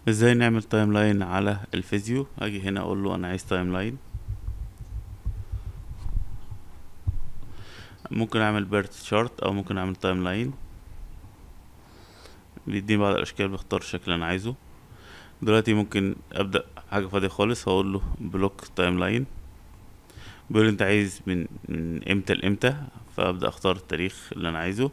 ازاي نعمل تايم لاين على الفيديو اجي هنا اقول له انا عايز تايم لاين ممكن اعمل بيرت شارت او ممكن اعمل تايم لاين بيديني بعض الاشكال بختار الشكل اللي انا عايزه دلوقتي ممكن ابدا حاجه فاضيه خالص هقول له بلوك تايم لاين بيقول لي انت عايز من من امتى لامتى فابدا اختار التاريخ اللي انا عايزه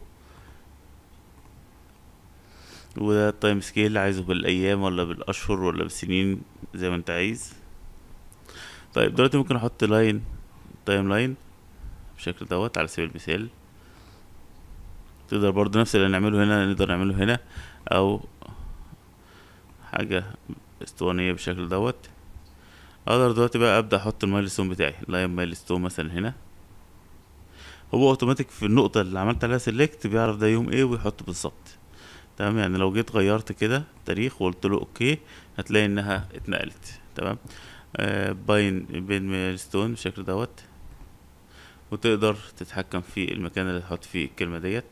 وده التايم سكيل عايزه بالايام ولا بالاشهر ولا بالسنين زي ما انت عايز طيب دلوقتي ممكن احط لاين تايم لاين بالشكل دوت على سبيل المثال تقدر برضو نفس اللي نعمله هنا نقدر نعمله هنا او حاجة اسطوانية بالشكل دوت اقدر دلوقتي بقى ابدا احط المايلستون بتاعي لاين مايلستون مثلا هنا هو اوتوماتيك في النقطة اللي عملت عليها سيلكت بيعرف ده يوم ايه ويحطه بالظبط تمام يعني لو جيت غيرت كده تاريخ وقلت له اوكي هتلاقي انها اتنقلت تمام آه باين بين مايلستون بالشكل دوت وتقدر تتحكم في المكان اللي تحط فيه الكلمة ديت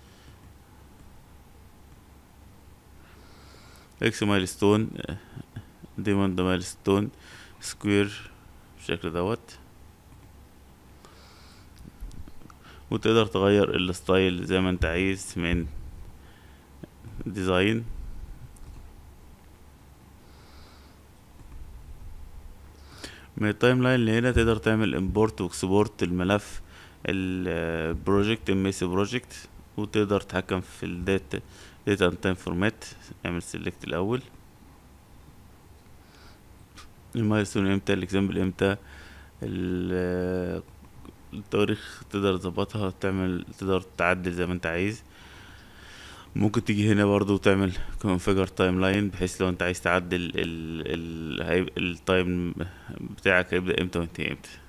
اكس مايلستون ديموند مايلستون سكوير بالشكل دوت وتقدر تغير الستايل زي ما انت عايز من ديزاين من التايم لاين اللي هنا تقدر تعمل امبورت واكسبورت الملف البروجكت ام اس بروجكت وتقدر تتحكم في الداتا داتا ان تايم فورمات اعمل سيلكت الاول المايلستون امتى الاكزامبل امتى التواريخ تقدر تظبطها تعمل تقدر تعدل زي ما انت عايز ممكن تيجي هنا برضو تعمل configure تايم لاين بحيث لو انت عايز تعدل ال ال التايم بتاعك هيبدأ امتى وينتهي امتى